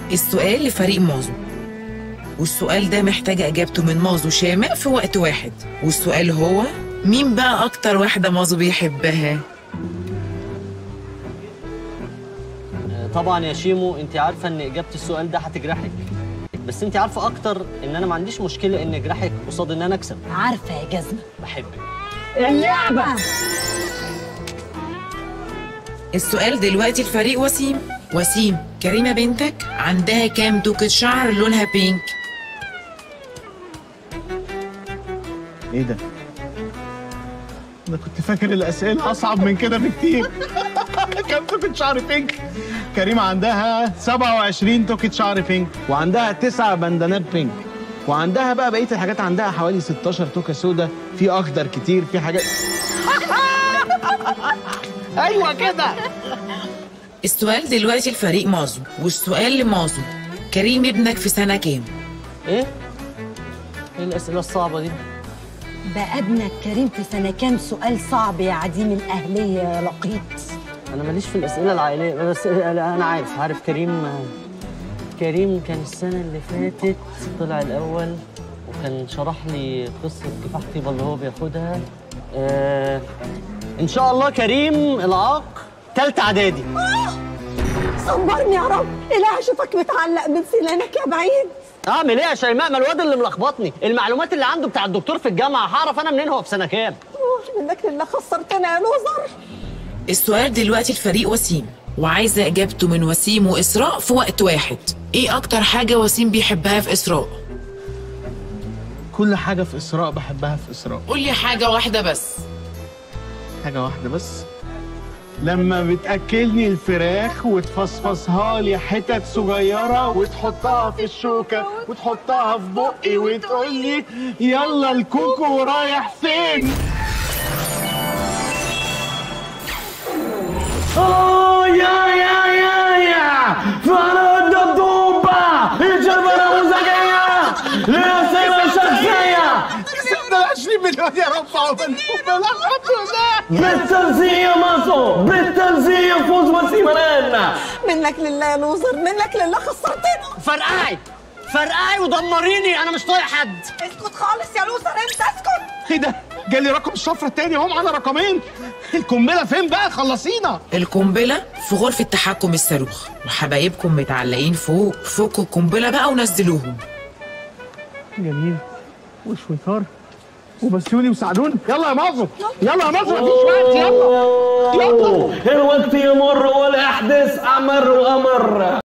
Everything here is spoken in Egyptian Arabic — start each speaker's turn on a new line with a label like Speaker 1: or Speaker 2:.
Speaker 1: السؤال لفريق مازو والسؤال ده محتاج اجابته من مازو شامق في وقت واحد والسؤال هو مين بقى اكتر واحده مازو بيحبها
Speaker 2: طبعا يا شيمو انت عارفه ان اجابه السؤال ده هتجرحك بس انت عارفه اكتر ان انا ما عنديش مشكله ان اجرحك قصاد ان انا اكسب
Speaker 3: عارفه يا جزمه
Speaker 2: بحبك
Speaker 3: اللعبه
Speaker 1: السؤال دلوقتي لفريق وسيم وسيم كريمه بنتك عندها كام دوكة شعر لونها بينك
Speaker 4: ايه ده؟ انا كنت فاكر الاسئله اصعب من كده بكتير كام توكة شعر بينك كريمه عندها 27 توكة شعر بينك وعندها تسع بندانات بينك وعندها بقى بقيه الحاجات عندها حوالي 16 توكة سودا في اخضر كتير في حاجات ايوه كده
Speaker 1: السؤال دلوقتي لفريق مازو والسؤال لمازو كريم ابنك في سنه كام
Speaker 2: ايه ايه الاسئله الصعبه دي
Speaker 3: بقى ابنك كريم في سنه كام سؤال صعب يا عديم الاهليه يا لقيط
Speaker 2: انا ماليش في الاسئله العائليه بس انا عارف عارف كريم كريم كان السنه اللي فاتت طلع الاول وكان شرح لي قصه كفاح طيبه اللي هو بياخدها آه ان شاء الله كريم العاق تالتة اعدادي
Speaker 3: صبرني يا رب اله اشوفك متعلق من سنانك يا بعيد
Speaker 2: اعمل ايه يا شيماء ما الواد اللي ملخبطني المعلومات اللي عنده بتاع الدكتور في الجامعه هعرف انا منين هو في سنه كام
Speaker 3: أوه، منك لله خسرتنا يا لوزر
Speaker 1: السؤال دلوقتي لفريق وسيم وعايزه اجابته من وسيم واسراء في وقت واحد ايه اكتر حاجه وسيم بيحبها في اسراء
Speaker 4: كل حاجه في اسراء بحبها في اسراء
Speaker 1: قول لي حاجه واحده بس
Speaker 4: حاجه واحده بس لما بتاكلني الفراخ وتفصفصها لي حتت صغيره وتحطها في الشوكه وتحطها في بقي وتقول لي يلا الكوكو رايح فين
Speaker 5: Oh, ya, ya, ya, ya! فرد الضوبة! الجبل مزكية! ليصير شخصية!
Speaker 4: كسبنا 20 مليون يا رب عقبالكم الحمد لله
Speaker 5: بالتنزية مصر! بالتنزية فوز وسيمران!
Speaker 3: منك لله يا لوزر منك لله خسرتنا
Speaker 2: فرقعي فرقعي ودمريني انا مش طايق حد
Speaker 3: اسكت خالص يا لوزر انت اسكت
Speaker 4: ايه ده جالي رقم الشفره التاني اهو معانا رقمين القنبله فين بقى خلصينا
Speaker 1: القنبله في غرفه تحكم الصاروخ وحبايبكم متعلقين فوق فوق القنبله بقى ونزلوهم
Speaker 4: جميل وشويكار وبسيوني وسعدون يلا يا مازو يلا يا مازو مفيش وقت يلا يلا
Speaker 5: الوقت يمر والأحداث أمر وأمر